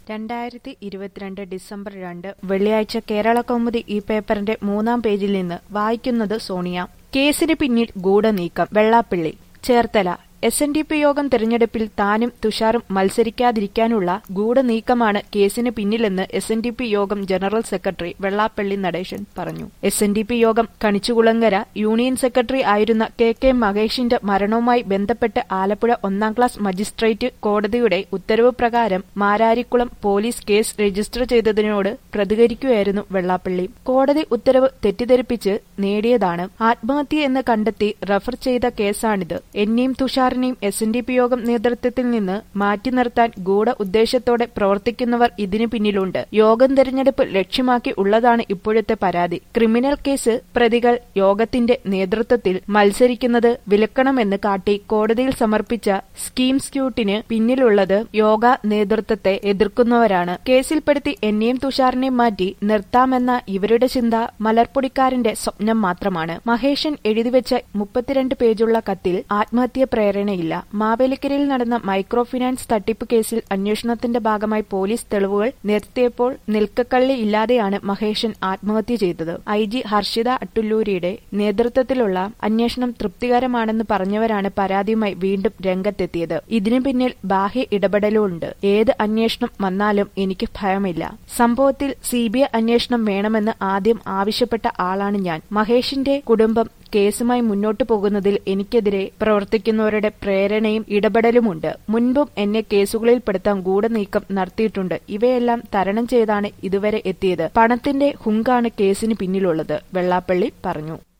രണ്ടായിരത്തി ഇരുപത്തിരണ്ട് ഡിസംബർ രണ്ട് വെള്ളിയാഴ്ച കേരള കൗമുദി ഈ പേപ്പറിന്റെ മൂന്നാം പേജിൽ നിന്ന് വായിക്കുന്നത് സോണിയ കേസിന് പിന്നിൽ ഗൂഢനീക്കം Vellappally Cherthala S N D P Yogam തെരഞ്ഞെടുപ്പിൽ താനും തുഷാറും മത്സരിക്കാതിരിക്കാനുള്ള ഗൂഢനീക്കമാണ് കേസിന് പിന്നിലെന്ന് S N D P Yogam general secretary Vellappally Natesan പറഞ്ഞു S N D P Yogam Kanichukulangara union secretary ആയിരുന്ന കെ കെ മഹേഷിന്റെ മരണവുമായി ബന്ധപ്പെട്ട് ആലപ്പുഴ ഒന്നാം ക്ലാസ് മജിസ്ട്രേറ്റ് കോടതിയുടെ ഉത്തരവ് പ്രകാരം മാരാരിക്കുളം പോലീസ് കേസ് രജിസ്റ്റർ ചെയ്തതിനോട് പ്രതികരിക്കുകയായിരുന്നു വെള്ളാപ്പള്ളി കോടതി ഉത്തരവ് തെറ്റിദ്ധരിപ്പിച്ച് നേടിയതാണ് ആത്മഹത്യ എന്ന് കണ്ടെത്തി റഫർ ചെയ്ത കേസാണിത് എന്നെയും തുഷാറിനെയും S N D P Yogam നേതൃത്വത്തിൽ നിന്ന് മാറ്റി നിർത്താൻ ഗൂഢ ഉദ്ദേശത്തോടെ പ്രവർത്തിക്കുന്നവർ ഇതിനു പിന്നിലുണ്ട് യോഗം തെരഞ്ഞെടുപ്പ് ലക്ഷ്യമാക്കി ഉള്ളതാണ് ഇപ്പോഴത്തെ പരാതി ക്രിമിനൽ കേസ് പ്രതികൾ യോഗത്തിന്റെ നേതൃത്വത്തിൽ മത്സരിക്കുന്നത് വിലക്കണമെന്ന് കാട്ടി കോടതിയിൽ സമർപ്പിച്ച സ്കീം സ്ക്യൂട്ടിന് പിന്നിലുള്ളത് യോഗ നേതൃത്വത്തെ എതിർക്കുന്നവരാണ് കേസിൽപ്പെടുത്തി എന്നെയും തുഷാറിനെയും മാറ്റി നിർത്താമെന്ന ഇവരുടെ ചിന്ത മലർപ്പൊടിക്കാരന്റെ സ്വപ്നം മാത്രമാണ് മഹേഷൻ എഴുതിവെച്ച മുപ്പത്തിരണ്ട് പേജുള്ള കത്തിൽ ആത്മഹത്യ പ്രേരണയില്ല മാവേലിക്കരയിൽ നടന്ന മൈക്രോ ഫിനാൻസ് തട്ടിപ്പ് കേസിൽ അന്വേഷണത്തിന്റെ ഭാഗമായി പോലീസ് തെളിവുകൾ നിർത്തിയപ്പോൾ നിൽക്കക്കള്ളി ഇല്ലാതെയാണ് മഹേഷൻ ആത്മഹത്യ ചെയ്തത് ഐ ജി ഹർഷിത അട്ടുല്ലൂരിയുടെ നേതൃത്വത്തിലുള്ള അന്വേഷണം തൃപ്തികരമാണെന്ന് പറഞ്ഞവരാണ് പരാതിയുമായി വീണ്ടും രംഗത്തെത്തിയത് ഇതിനു പിന്നിൽ ബാഹ്യ ഇടപെടലുണ്ട് ഏത് അന്വേഷണം വന്നാലും എനിക്ക് ഭയമില്ല സംഭവത്തിൽ സി ബി ഐ അന്വേഷണം വേണമെന്ന് ആദ്യം ആവശ്യപ്പെട്ട ആളാണ് ഞാൻ മഹേഷിന്റെ കുടുംബം കേസുമായി മുന്നോട്ടു പോകുന്നതിൽ എനിക്കെതിരെ പ്രവർത്തിക്കുന്നവരുടെ പ്രേരണയും ഇടപെടലുമുണ്ട് മുൻപും എന്നെ കേസുകളിൽപ്പെടുത്താൻ ഗൂഢനീക്കം നടത്തിയിട്ടുണ്ട് ഇവയെല്ലാം തരണം ചെയ്താണ് ഇതുവരെ എത്തിയത് പണത്തിന്റെ ഹുങ്കാണ് കേസിന് പിന്നിലുള്ളത് വെള്ളാപ്പള്ളി പറഞ്ഞു